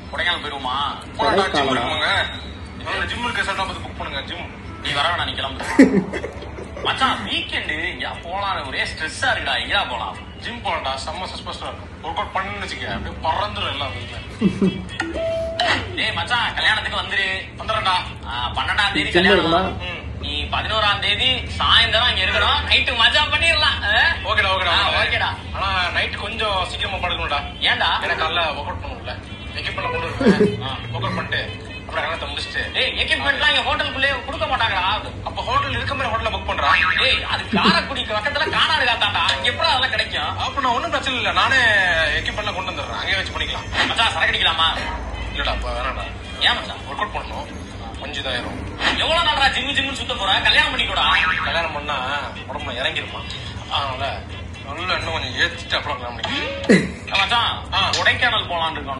கொடைக்கானல் போயிருவோமா போடா ஜிம் கொடைக்கானலா? இருக்குமாங்க ஜிம் இருக்க சார் பார்த்து புக் பண்ணுங்க ஜிம் நீ வர வேணா நீ கிளம்பு மச்சான் வீக்கெண்டு எங்கயா போலாம் ஒரே ஸ்ட்ரெஸ்ஸா இருக்குடா எங்கயா போலாம் ஜிம் போலாம்டா செம்ம சஸ்பெஸ்டா இருக்கும் ஒர்க் அவுட் பண்ணுன்னு வச்சுக்க அப்படியே பறந்துரும் எல்லாம் வீட்டுல டேய் மச்சான் கல்யாணத்துக்கு வந்துரு வந்துடும்டா ஆ, பன்னெண்டாம் தேதி ஜிம் இருக்குமா? கல்யாணம் ம். நீ பதினோராம் தேதி சாயந்தரம் இங்க இருக்கணும் நைட்டு மஜா பண்ணிடலாம் ஆ? ஓகேடா ஓகேடா ஆ, ஓகேடா ஆனா நைட் கொஞ்சம் சீக்கிரமா படுக்கணும்டா ஏன்டா எனக்கு காலைல ஒர்க் அவுட் பண்ணும்ல எக்யூப்மெண்ட் கொண்டு வருவேன் ஆ. ஒர்க் அவுட் பண்ணிட்டு அப்புறம் கல்யாணத்தை முடிச்சுட்டு டேய் எக்யூப்மெண்ட்லாம் இங்க ஹோட்டலுக்குள்ளே கொடுக்க மாட்டாங்கடா அப்ப ஹோட்டல் இருக்க மாதிரி ஹோட்டல்ல புக் பண்றான் டேய் அது காரக்குடி பக்கத்துல காணாடு காத்தாண்டா இங்க எப்படி அதெல்லாம் கிடைக்கும் அப்ப நான் ஒண்ணும் பிரச்சனை இல்ல நானே எக்யூப்மெண்ட்லாம் கொண்டு வந்துடுறேன் அங்கேயே வச்சு பண்ணிக்கலாம் மச்சான் சரக்கு அடிக்கலாமா இல்லடா அப்ப வேணாம்டா ஏன் மச்சான் ஒர்க் அவுட் பண்ணணும் அஞ்சு இதாயிரம் எவ்வளவு நாளா ஜிம்மு ஜிம்மு சுத்த போற கல்யாணம் பண்ணிக்கூடா கல்யாணம் பண்ணா உடம்புல இறங்கிருமா அதனால நல்லா இன்னும் கொஞ்சம் ஏத்திட்டு அப்புறம் கல்யாணம் பண்ணிக்கலாம் மச்சான் ஆ. கொடைக்கானல் போலான்னு இருக்கோம்